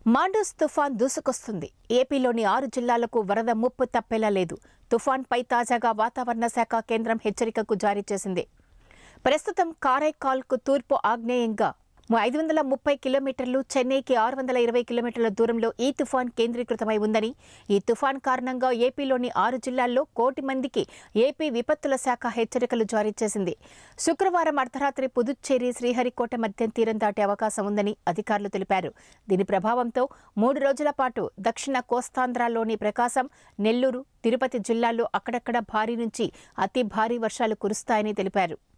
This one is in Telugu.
మాండూస్ తుఫాన్ దూసుకొస్తుంది ఏపీలోని ఆరు జిల్లాలకు వరద ముప్పు తప్పేలా లేదు తుఫాన్పై తాజాగా వాతావరణ శాఖ కేంద్రం హెచ్చరికకు జారీ చేసింది ప్రస్తుతం కారైకాల్కు తూర్పు ఆగ్నేయంగా ఐదు వందల ముప్పై కిలోమీటర్లు చెన్నైకి ఆరు వందల ఇరవై కిలోమీటర్ల దూరంలో ఈ తుఫాన్ కేంద్రీకృతమై ఉందని ఈ తుఫాన్ కారణంగా ఏపీలోని ఆరు జిల్లాల్లో కోటి మందికి ఏపీ విపత్తుల శాఖ హెచ్చరికలు జారీ చేసింది శుక్రవారం అర్ధరాత్రి పుదుచ్చేరి శ్రీహరికోట మధ్య తీరం దాటే అవకాశం ఉందని అధికారులు తెలిపారు దీని ప్రభావంతో మూడు రోజుల పాటు దక్షిణ కోస్తాంధ్రలోని ప్రకాశం నెల్లూరు తిరుపతి జిల్లాల్లో అక్కడక్కడ భారీ నుంచి అతి భారీ వర్షాలు కురుస్తాయని తెలిపారు